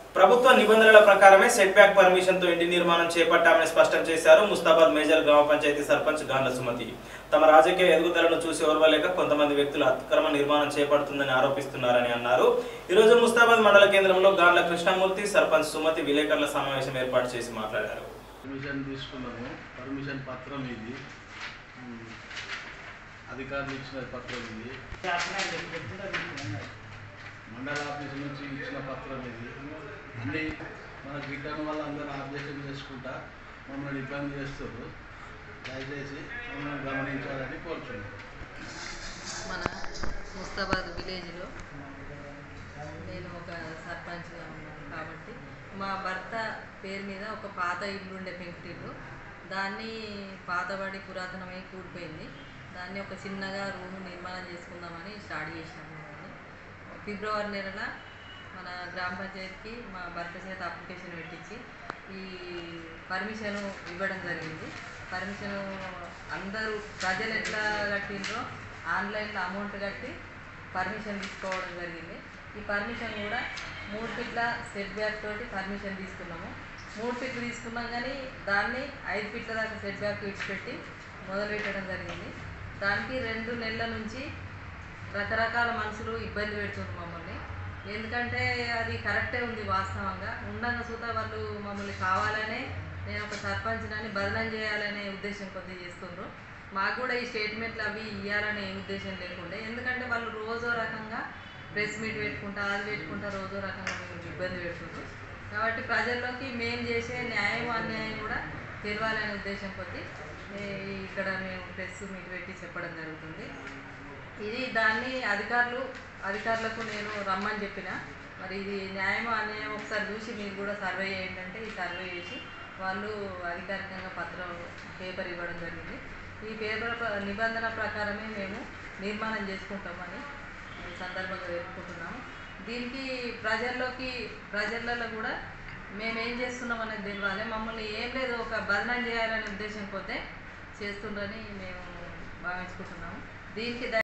ప్రభుత్వ నిబంధనల ప్రకారమే సెట్ బ్యాక్ పర్మిషన్ తో ఇంటి నిర్మాణం చేపట్టామని స్పష్టం చేశారు ముస్తాబాద్ మేజర్ గ్రామ పంచాయతీ సర్పంచ్ గాండ్ల సుమతి తమ రాజకీయ ఎదుగుదలను చూసి ఓర్వలేక కొంతమంది వ్యక్తులు అక్రమ నిర్మాణం చేపడుతుందని ఆరోపిస్తున్నారని అన్నారు ఈ రోజు ముస్తాబాద్ మండల కేంద్రంలో గాండ్ల కృష్ణమూర్తి సర్పంచ్ సుమతి విలేకరుల సమావేశం ఏర్పాటు చేసి మాట్లాడారు పర్మిషన్ తీసుకున్నాము పర్మిషన్ పత్రం ఇది ఉమ్, అధికారులు ఇచ్చిన పత్రం ఇది మండల ఆఫీస్ నుంచి ఇచ్చిన పత్రం ఇది అన్ని మన గిట్టని వల్ల అందరూ ఆబ్జెక్షన్ చేసుకుంటా మమ్మల్ని ఇబ్బంది చేస్తారు దయచేసి మమ్మల్ని గమనించాలని కోరుచున్నాం మన ముస్తాబాద్ విలేజ్లో నేను ఒక సర్పంచ్గా ఉన్నాను కాబట్టి మా భర్త పేరు మీద ఒక పాత ఇల్లు ఉండే పెంకుటిల్లు దాన్ని పాతబడి పురాతనమై కూలిపోయింది దాన్ని ఒక చిన్నగా రూమ్ నిర్మాణం చేసుకుందామని స్టార్ట్ చేసినాము దాన్ని ఫిబ్రవరి నెలల మన గ్రామ పంచాయతీకి మా భర్త చేత అప్లికేషన్ పెట్టించి ఈ పర్మిషన్ ఇవ్వడం జరిగింది పర్మిషన్ అందరూ ప్రజలు ఎట్లా కట్టిండ్రో ఆన్లైన్లో అమౌంట్ కట్టి పర్మిషన్ తీసుకోవడం జరిగింది ఈ పర్మిషన్ కూడా మూడు ఫీట్ల సెట్ బ్యాక్ తోటి పర్మిషన్ తీసుకున్నాము మూడు ఫీట్లు తీసుకున్నాం కానీ దాన్ని ఐదు ఫీట్ల దాకా సెట్ బ్యాక్ విడిచిపెట్టి మొదలు పెట్టడం జరిగింది దానికి రెండు నెలల నుంచి రకరకాల మనుషులు ఇబ్బంది పెడుతున్నారు మమ్మల్ని ఎందుకంటే అది కరెక్టే ఉంది వాస్తవంగా ఉండంగా సుతా వాళ్ళు మమ్మల్ని కావాలనే నేను ఒక సర్పంచ్నని బదనం చేయాలనే ఉద్దేశం కొద్ది చేస్తుండ్రు మాకు కూడా ఈ స్టేట్మెంట్లు అవి ఇవ్వాలనే ఉద్దేశం లేకుండే ఎందుకంటే వాళ్ళు రోజో రకంగా ప్రెస్ మీట్ పెట్టుకుంటా అది పెట్టుకుంటా రోజో రకంగా మేము ఇబ్బంది పెడుతుండ్రు కాబట్టి ప్రజల్లోకి మేము చేసే న్యాయం అన్యాయం కూడా తెలవాలనే ఉద్దేశం కొద్ది ఈ- ఇక్కడ మేము ప్రెస్ మీట్ పెట్టి చెప్పడం జరుగుతుంది ఇది దాన్ని అధికారులు అధికారులకు నేను రమ్మని చెప్పిన మరి ఇది న్యాయమో అన్యాయం ఒకసారి చూసి మీరు కూడా సర్వే చేయండి అంటే ఈ సర్వే చేసి వాళ్ళు అధికారికంగా పత్రం పేపర్ ఇవ్వడం జరిగింది ఈ పేపర్ ప్ర- నిబంధన ప్రకారమే మేము నిర్మాణం చేసుకుంటామని ఈ సందర్భంగా తెలుపుకుంటున్నాము దీనికి ప్రజల్లోకి ప్రజలలో కూడా మేము ఏం చేస్తున్నాం అనేది తెలియాలి మమ్మల్ని ఏం లేదు ఒక బదనం చేయాలనే ఉద్దేశం పోతే చేస్తుండ్రని మేము భావించుకుంటున్నాము దీనికి ద-